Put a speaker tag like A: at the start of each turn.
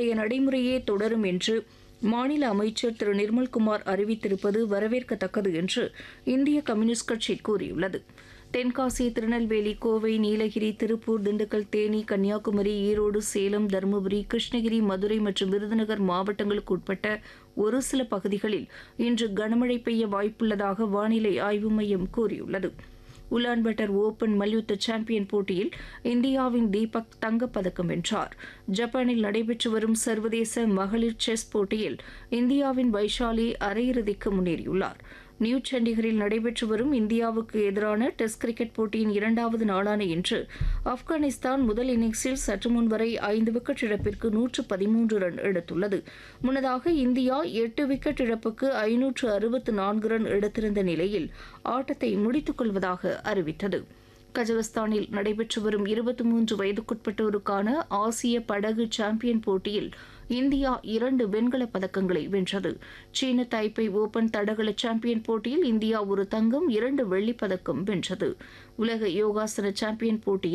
A: பழைய நடைமுறையே தொடரும் என்று மாநில அமைச்சர் திரு நிர்மல்குமார் அறிவித்திருப்பது வரவேற்கத்தக்கது என்று இந்திய கம்யூனிஸ்ட் கட்சி கூறியுள்ளது தென்காசி திருநெல்வேலி கோவை நீலகிரி திருப்பூர் திண்டுக்கல் தேனி கன்னியாகுமரி ஈரோடு சேலம் தருமபுரி கிருஷ்ணகிரி மதுரை மற்றும் விருதுநகர் மாவட்டங்களுக்கு உட்பட்ட ஒரு சில பகுதிகளில் இன்று கனமழை பெய்ய வாய்ப்புள்ளதாக வானிலை ஆய்வு மையம் கூறியுள்ளது உலான்பட்டர் ஓபன் மல்யுத்த சாம்பியன் போட்டியில் இந்தியாவின் தீபக் தங்கப்பதக்கம் வென்றார் ஜப்பானில் நடைபெற்று வரும் சர்வதேச மகளிர் செஸ் போட்டியில் இந்தியாவின் வைஷாலி அரையிறுதிக்கு முன்னேறியுள்ளார் நியூ சண்டிகரில் நடைபெற்று வரும் இந்தியாவுக்கு எதிரான டெஸ்ட் கிரிக்கெட் போட்டியின் இரண்டாவது நாளான இன்று ஆப்கானிஸ்தான் முதல் இன்னிங்ஸில் சற்று முன் வரை ஐந்து விக்கெட் இழப்பிற்கு நூற்று பதிமூன்று ரன் எடுத்துள்ளது முன்னதாக இந்தியா எட்டு விக்கெட் இழப்புக்கு ஐநூற்று அறுபத்து நான்கு ரன் எடுத்திருந்த நிலையில் ஆட்டத்தை முடித்துக் கொள்வதாக அறிவித்தது கஜகஸ்தானில் நடைபெற்று வரும் இருபத்தி மூன்று வயதுக்குட்பட்டோருக்கான ஆசிய படகு சாம்பியன் போட்டியில் இந்தியா இரண்டு வெண்கலப் பதக்கங்களை வென்றது சீன தைப்பை ஓபன் தடகள சாம்பியன் போட்டியில் இந்தியா ஒரு தங்கம் இரண்டு வெள்ளிப் பதக்கம் வென்றது உலக யோகாசன சாம்பியன் போட்டியில்